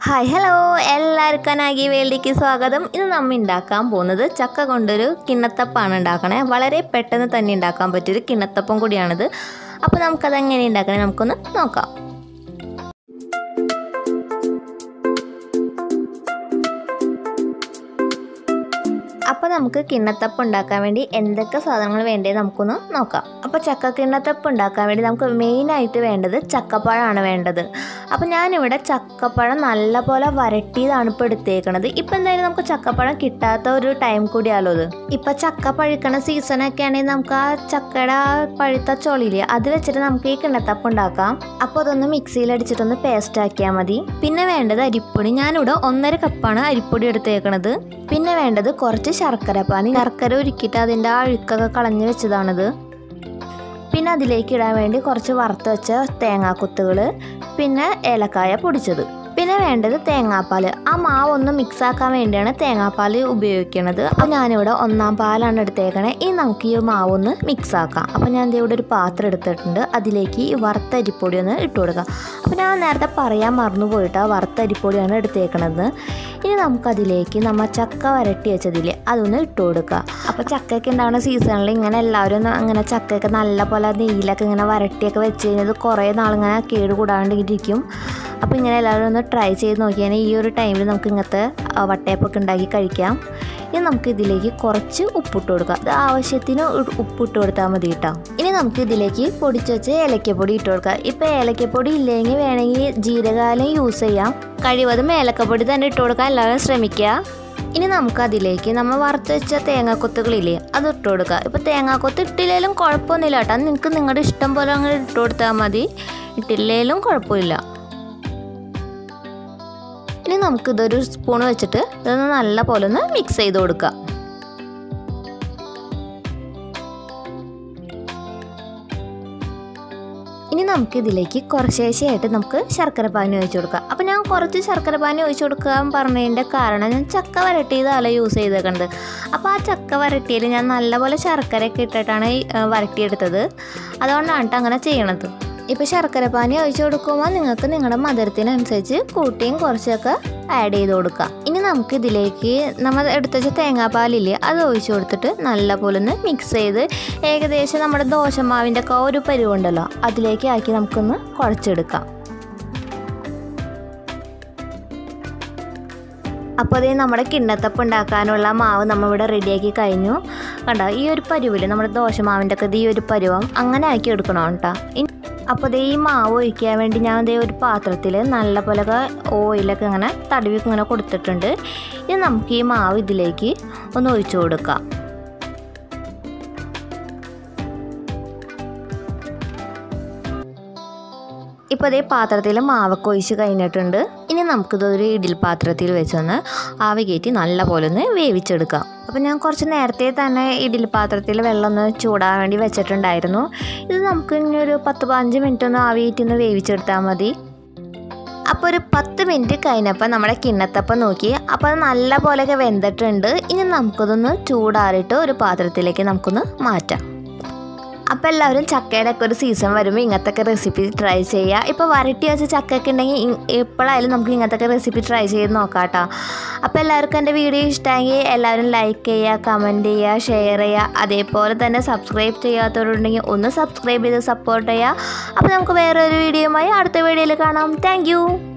hi hello എല്ലാവർക്കും നാഗി വേൾഡിക്ക് സ്വാഗതം ഇന്ന് നമ്മ ഉണ്ടാക്കാൻ പോകുന്നത് ചക്ക കൊണ്ടൊരു കിണ്ണത്തപ്പാണ് ഉണ്ടാക്കണേ വളരെ പെട്ടെന്ന് തന്നെ ഉണ്ടാക്കാൻ പറ്റിയൊരു കിണ്ണത്തപ്പം കൂടിയാണിത് അപ്പോൾ നമുക്കത് എങ്ങനെ ഉണ്ടാക്കണേ നമുക്കൊന്ന് നോക്കാം അപ്പോൾ നമുക്ക് കിണ്ണത്തപ്പ് ഉണ്ടാക്കാൻ വേണ്ടി എന്തൊക്കെ സാധനങ്ങൾ വേണ്ടത് നമുക്കൊന്ന് നോക്കാം അപ്പോൾ ചക്ക കിണ്ണത്തപ്പ് ഉണ്ടാക്കാൻ വേണ്ടി നമുക്ക് മെയിനായിട്ട് വേണ്ടത് ചക്കപ്പഴമാണ് വേണ്ടത് അപ്പോൾ ഞാനിവിടെ ചക്കപ്പഴം നല്ലപോലെ വരട്ടിയതാണ് ഇപ്പോൾ എടുത്തേക്കണത് ഇപ്പം എന്തായാലും നമുക്ക് ചക്കപ്പഴം കിട്ടാത്ത ഒരു ടൈം കൂടിയാലോ ഇത് ഇപ്പം ചക്ക പഴുക്കണ സീസണൊക്കെ ആണെങ്കിൽ നമുക്ക് ആ ചക്കയുടെ ആ പഴുത്ത ചൊളിയില്ലേ അത് വെച്ചിട്ട് നമുക്ക് ഈ കിണ്ണത്തപ്പ് ഉണ്ടാക്കാം അപ്പോൾ അതൊന്ന് മിക്സിയിൽ അടിച്ചിട്ടൊന്ന് പേസ്റ്റ് ആക്കിയാൽ മതി പിന്നെ വേണ്ടത് അരിപ്പൊടി ഞാനിവിടെ ഒന്നര കപ്പാണ് അരിപ്പൊടി എടുത്തേക്കണത് പിന്നെ വേണ്ടത് കുറച്ച് ശർക്കര പാനി ശർക്കര ഉരുക്കിയിട്ട് അതിൻ്റെ ആ അഴുക്കൊക്കെ കളഞ്ഞു വെച്ചതാണിത് പിന്നെ അതിലേക്ക് ഇടാൻ വേണ്ടി കുറച്ച് വറുത്ത് വെച്ച തേങ്ങാക്കൊത്തുകൾ പിന്നെ ഏലക്കായ പൊടിച്ചത് പിന്നെ വേണ്ടത് തേങ്ങാപ്പാൽ ആ മാവ് ഒന്ന് മിക്സ് ആക്കാൻ വേണ്ടിയാണ് തേങ്ങാപ്പാൽ ഉപയോഗിക്കുന്നത് അപ്പോൾ ഞാനിവിടെ ഒന്നാം പാലാണ് എടുത്തേക്കണേ ഇനി നമുക്ക് ഈ മാവ് ഒന്ന് മിക്സ് ആക്കാം അപ്പോൾ ഞാൻ ദേ ഇവിടെ ഒരു പാത്രം എടുത്തിട്ടുണ്ട് അതിലേക്ക് ഈ വറുത്ത അരിപ്പൊടി ഒന്ന് ഇട്ട് കൊടുക്കാം അപ്പോൾ ഞാൻ നേരത്തെ പറയാൻ മറന്നു പോയിട്ട് ആ വറുത്ത അരിപ്പൊടിയാണ് എടുത്തേക്കണത് ഇനി നമുക്കതിലേക്ക് നമ്മൾ ചക്ക വരട്ടി വെച്ചതില്ലേ അതൊന്ന് ഇട്ട് കൊടുക്കുക അപ്പോൾ ചക്കയൊക്കെ ഉണ്ടാകുന്ന സീസണിൽ ഇങ്ങനെ എല്ലാവരും ഒന്ന് അങ്ങനെ ചക്കയൊക്കെ നല്ല പോലെ നെയ്യിലൊക്കെ ഇങ്ങനെ വരട്ടിയൊക്കെ വെച്ച് കഴിഞ്ഞത് കുറേ നാളിങ്ങനെ കേട് കൂടാണ്ട് ഇരിക്കും അപ്പോൾ ഇങ്ങനെ എല്ലാവരും ഒന്ന് ട്രൈ ചെയ്ത് നോക്കിയാൽ ഈ ഒരു ടൈമിൽ നമുക്ക് ഇങ്ങനത്തെ ആ, വട്ടയപ്പൊക്കെ ഉണ്ടാക്കി കഴിക്കാം ഇനി നമുക്ക് ഇതിലേക്ക് കുറച്ച് ഉപ്പിട്ട് കൊടുക്കാം അത് ആവശ്യത്തിന് ഉ- ഉപ്പിട്ട് കൊടുത്താൽ മതി കേട്ടോ ഇനി നമുക്ക് ഇതിലേക്ക് പൊടിച്ച് വെച്ച് ഏലക്കപ്പൊടി ഇട്ട് കൊടുക്കാം ഇപ്പോൾ ഏലക്കപ്പൊടി ഇല്ലെങ്കിൽ വേണമെങ്കിൽ ജീരകാലം യൂസ് ചെയ്യാം കഴിവതും ഏലക്കപ്പൊടി തന്നെ ഇട്ട് കൊടുക്കാൻ എല്ലാവരും ശ്രമിക്കുക ഇനി നമുക്ക് അതിലേക്ക് നമ്മൾ വറുത്ത് വെച്ച തേങ്ങാക്കൊത്തുകളില്ലേ അത് ഇട്ട് കൊടുക്കുക ഇപ്പോൾ തേങ്ങാക്കൊത്ത് ഇട്ടില്ലേലും കുഴപ്പമൊന്നുമില്ല കേട്ടോ നിങ്ങൾക്ക് നിങ്ങളുടെ ഇഷ്ടം പോലെ അങ്ങ് ഇട്ട് കൊടുത്താൽ മതി ഇട്ടില്ലേലും കുഴപ്പമില്ല ഇനി നമുക്ക് ഇതൊരു സ്പൂൺ വെച്ചിട്ട് ഇതൊന്ന് നല്ല പോലെ ഒന്ന് മിക്സ് ചെയ്ത് കൊടുക്കാം ഇനി നമുക്ക് ഇതിലേക്ക് കുറച്ചേശയായിട്ട് നമുക്ക് ശർക്കര പാനി ഒഴിച്ചു കൊടുക്കാം അപ്പോൾ ഞാൻ കുറച്ച് ശർക്കര പാനി ഒഴിച്ചു കൊടുക്കാൻ പറഞ്ഞതിൻ്റെ കാരണം ഞാൻ ചക്ക വരട്ടിയതല്ല യൂസ് ചെയ്തേക്കുന്നത് അപ്പോൾ ആ ചക്ക വരട്ടിയതിൽ ഞാൻ നല്ലപോലെ ശർക്കരയൊക്കെ ഇട്ടിട്ടാണ് ഈ, ആ, വരട്ടിയെടുത്തത് അതുകൊണ്ടാണ് കേട്ടോ അങ്ങനെ ചെയ്യണത് ഇപ്പോൾ ശർക്കര പാനി ഒഴിച്ചു കൊടുക്കുമ്പോൾ നിങ്ങൾക്ക് നിങ്ങളുടെ മധുരത്തിനനുസരിച്ച് കൂട്ടിയും കുറച്ചൊക്കെ ആഡ് ചെയ്ത് കൊടുക്കാം ഇനി നമുക്ക് ഇതിലേക്ക് നമ്മൾ എടുത്ത് വെച്ച തേങ്ങാപ്പാലില്ലേ അത് ഒഴിച്ചു കൊടുത്തിട്ട് നല്ലപോലെ ഒന്ന് മിക്സ് ചെയ്ത് ഏകദേശം നമ്മുടെ ദോശമാവിൻ്റെ ഒക്കെ ഒരു പരുവുണ്ടല്ലോ അതിലേക്ക് ആക്കി നമുക്കൊന്ന് കുഴച്ചെടുക്കാം അപ്പോൾ അതേ നമ്മുടെ കിണ്ണത്തപ്പ് ഉണ്ടാക്കാനുള്ള മാവ് നമ്മളിവിടെ റെഡിയാക്കി കഴിഞ്ഞു കണ്ടോ ഈ ഒരു പരുവില് നമ്മുടെ ദോശമാവിൻ്റെ ഒക്കെ ഈ ഒരു പരുവം അങ്ങനെ ആക്കി എടുക്കണം കേട്ടോ ഇനി അപ്പോൾ ദേ ഈ മാവ് ഒഴിക്കാൻ വേണ്ടി ഞാൻ ദേ ഒരു പാത്രത്തിൽ നല്ല പോലെയൊക്കെ ഓയിലൊക്കെ ഇങ്ങനെ തടവി ഇങ്ങനെ കൊടുത്തിട്ടുണ്ട് ഇനി നമുക്ക് ഈ മാവ് ഇതിലേക്ക് ഒന്ന് ഒഴിച്ചു കൊടുക്കാം ഇപ്പോൾ അതേ പാത്രത്തിൽ മാവൊക്കെ ഒഴിച്ച് കഴിഞ്ഞിട്ടുണ്ട് ഇനി നമുക്കിതൊരു ഇഡിൽ പാത്രത്തിൽ വെച്ചൊന്ന് ആവി കയറ്റി നല്ല പോലെ ഒന്ന് വേവിച്ചെടുക്കാം അപ്പോൾ ഞാൻ കുറച്ച് നേരത്തെ തന്നെ ഇഡിൽ പാത്രത്തിൽ വെള്ളം ഒന്ന് ചൂടാൻ വേണ്ടി വെച്ചിട്ടുണ്ടായിരുന്നു ഇത് നമുക്ക് ഇനി ഒരു പത്ത് പതിനഞ്ച് മിനിറ്റ് ഒന്ന് ആവി കയറ്റി ഒന്ന് വേവിച്ചെടുത്താൽ മതി അപ്പോൾ ഒരു പത്ത് മിനിറ്റ് കഴിഞ്ഞപ്പോൾ നമ്മുടെ കിണ്ണത്തപ്പം നോക്കി അപ്പോൾ അത് നല്ല പോലെയൊക്കെ വെന്തിട്ടുണ്ട് ഇനി നമുക്കതൊന്ന് ചൂടാറിയിട്ട് ഒരു പാത്രത്തിലേക്ക് നമുക്കൊന്ന് മാറ്റാം അപ്പോൾ എല്ലാവരും ചക്കയുടെ ഒക്കെ ഒരു സീസൺ വരുമ്പോൾ ഇങ്ങനത്തെ ഒക്കെ റെസിപ്പി ട്രൈ ചെയ്യുക ഇപ്പോൾ വരട്ടി വെച്ച ചക്കയൊക്കെ ഉണ്ടെങ്കിൽ ഇ- എപ്പോഴായാലും നമുക്ക് ഇങ്ങനത്തെ ഒക്കെ റെസിപ്പി ട്രൈ ചെയ്ത് നോക്കാം കേട്ടോ അപ്പോൾ എല്ലാവർക്കും എൻ്റെ വീഡിയോ ഇഷ്ടമെങ്കിൽ എല്ലാവരും ലൈക്ക് ചെയ്യുക കമൻറ്റ് ചെയ്യുക ഷെയർ ചെയ്യുക അതേപോലെ തന്നെ സബ്സ്ക്രൈബ് ചെയ്യാത്തവരുണ്ടെങ്കിൽ ഒന്ന് സബ്സ്ക്രൈബ് ചെയ്ത് സപ്പോർട്ട് ചെയ്യുക അപ്പോൾ നമുക്ക് വേറൊരു വീഡിയോയുമായി അടുത്ത വീഡിയോയിൽ കാണാം താങ്ക്